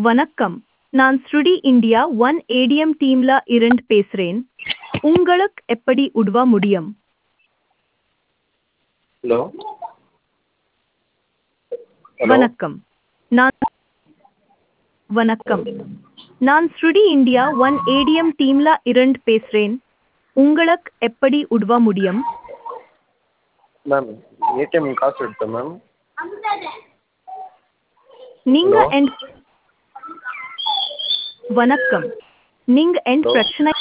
வணக்கம் நான் ஸ்ருடி இந்தியா ஒன் ஏடிஎம் டீம்ல இருந்து பேசுறேன் உங்களுக்கு எப்படி உதவ முடியும் ஹலோ வணக்கம் நான் வணக்கம் நான் ஸ்ருடி இந்தியா ஒன் ஏடிஎம் டீம்ல இருந்து பேசுறேன் உங்களுக்கு எப்படி உதவ முடியும் மேம் ஏடிஎம் காசு எடுத்தேன் மேம் நீங்க Hello? என் வணக்கம் நீங்க என் Hello? பிரச்சனை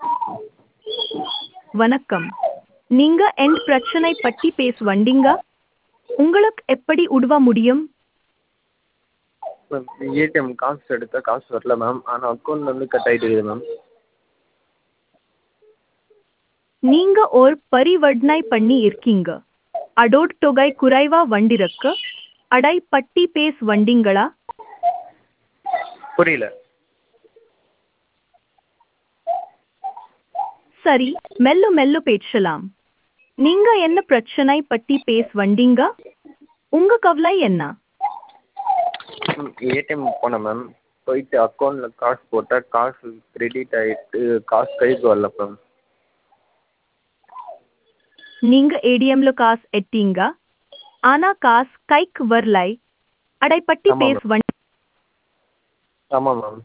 வணக்கம் நீங்க என் பிரச்சனை பற்றி பேச வந்தீங்க உங்களுக்கு எப்படி உதவ முடியும் மேம் ஏடிஎம் காசு எடுத்தேன் காசு வரல மேம் ஆனால் அக்கௌண்ட்லேருந்து கட் ஆகிட்டு மேம் நீங்க ஒரு பரிவர்த்தனை பண்ணி இருக்கீங்க அடோட் தொகை குறைவா வண்டிருக்கு அடை பட்டி பேஸ் வண்டிங்களா புரியல சரி மெல்ல மெல்ல பேசலாம் நீங்க என்ன பிரச்சனை பற்றி பேஸ் வந்தீங்க உங்க கவலை என்ன மேம் ஏடிஎம் போனேன் மேம் போயிட்டு அக்கௌண்ட்டில் காசு போட்டால் காசு கிரெடிட் ஆகிட்டு காசு கைக்கு வரல மேம் நீங்க ஏடிஎம்ல காசு எட்டீங்க ஆனா காசு கைக்கு வரலை அடை பட்டி ஆமா, பேஸ் வண்டி ஆமாம் மேம்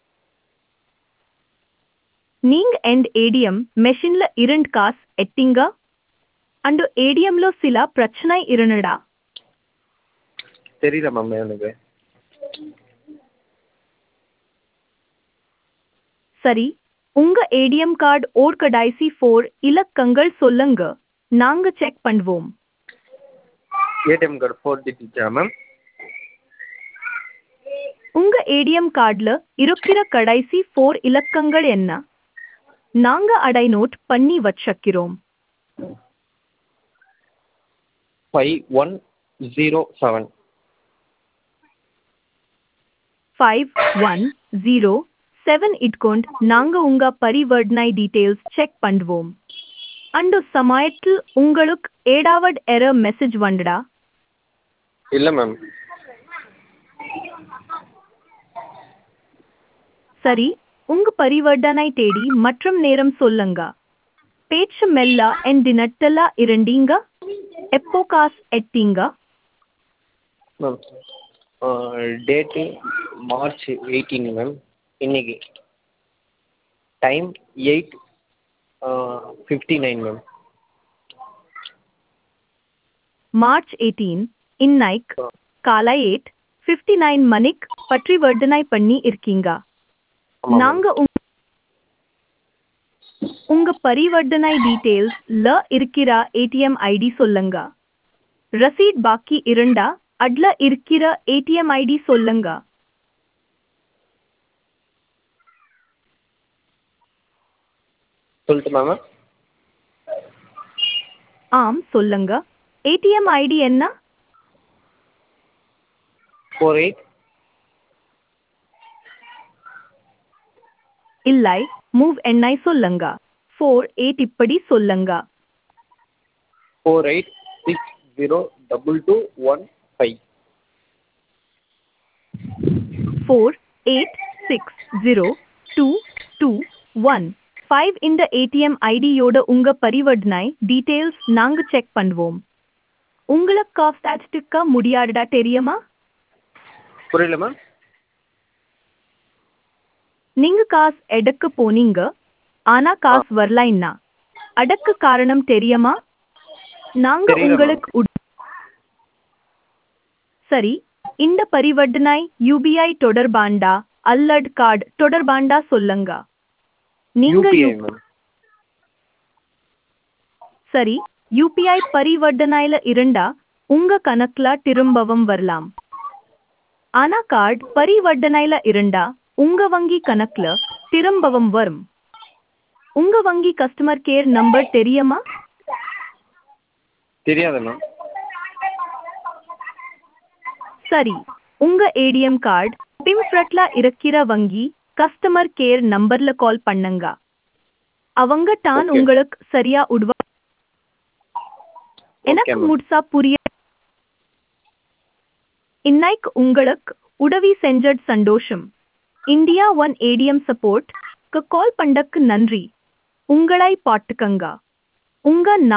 நீங்க எண்ட் ஏடிஎம் மெஷின்ல இருந்து காசு எட்டீங்க అండ్ ఏడిఎంలో సిల ప్రశ్న ఇరునడా தெரியல மேம் எனக்கு சரி உங்க ஏடிஎம் கார்டு ஓர் கடைசி ஃபோர் இலக்கங்கள் சொல்லுங்க நாங்க செக் பண்ணுவோம் ஏடிஎம் கார்டு ஃபோர் டிஜிட்டா மேம் உங்க ஏடிஎம் கார்டுல இருக்கிற கடைசி ஃபோர் இலக்கங்கள் என்ன நாங்க அடை நோட் பண்ணி வச்சிருக்கிறோம் five one zero seven five one zero seven இட்கொண்டு நாங்க உங்க பரிவர்த்தனை டீடைல்ஸ் செக் பண்ணுவோம் அண்டு சமயத்தில் உங்களுக்கு ஏடாவது எரர் மெசேஜ் வந்துடா இல்லை மேம் சரி உங்க பரிவர்த்தனை தேடி மற்றும் நேரம் சொல்லுங்க பேச்சு மெல்ல என் தினட்டலா இருந்தீங்க எப்போ காசு எட்டீங்க ma'am date March eighteen ma'am இன்னைக்கு time eight fifty nine ma'am March eighteen இன்னைக் காலை எயிட் ஃபிஃப்டி நைன் மணிக்கு பரிவர்த்தனை பண்ணி இருக்கீங்க ஆமாம் நாங்க உங்க உங்க பரிவர்த்தனை டீடைல்ஸ் ல இருக்கிற ஏடிஎம் ஐடி சொல்லுங்க ரசீட் பாக்கி இருந்தா அட்ல இருக்கிற ஏடிஎம் ஐடி சொல்லுங்க சொல்லட்டுமா மேம் ஆம் சொல்லுங்க ஏடிஎம் ஐடி என்ன ஃபோர் எயிட் இல்லை மூவ் எண்ணை சொல்லுங்க ஃபோர் எயிட் இப்படி சொல்லுங்க four eight six zero double two one five four eight six zero two two one five இந்த ஏடிஎம் ஐடியோட உங்க பரிவர்த்தனை டீடைல்ஸ் நாங்க செக் பண்ணுவோம் உங்களுக்கு காசு அடிச்சுக்க முடியாதுடா தெரியுமா புரியல மேம் நீங்க காசு எடுக்க போனீங்க ஆனா காசு வரலைன்னா அடக்கு காரணம் தெரியுமா நாங்க தெரியல, ma'am. உங்களுக்கு உட்- சரி இந்த பரிவர்த்தனை யூபிஐ தொடர்பாண்டா அல்லட் கார்டு தொடர்பாண்டா சொல்லுங்க நீங்க யூபிஐ யூ- மேம் சரி யூபிஐ பரிவர்த்தனையில இருந்தா உங்க கணக்குல திரும்பவும் வரலாம் ஆனா கார்டு பரிவர்த்தனையில இருந்தா உங்க வங்கி கணக்குல திரும்பவும் வரும் உங்க வங்கி கஸ்டமர் கேர் நம்பர் தெரியுமா தெரியாது மேம் சரி உங்க ஏடிஎம் கார்டு பிம்ஃப்ரட்ல இருக்கிற வங்கி கஸ்டமர் கேர் நம்பர்ல கால் பண்ணுங்க அவங்க தான் Okay. உங்களுக்கு சரியா உடுவா எனக்கு ma'am. முழுசா புரிய இன்னைக்கு உங்களுக்கு உதவி செஞ்சது சந்தோஷம் India one ATM support call பண்ணக்கு நன்றி உங்களை பாட்டுக்கங்க உங்க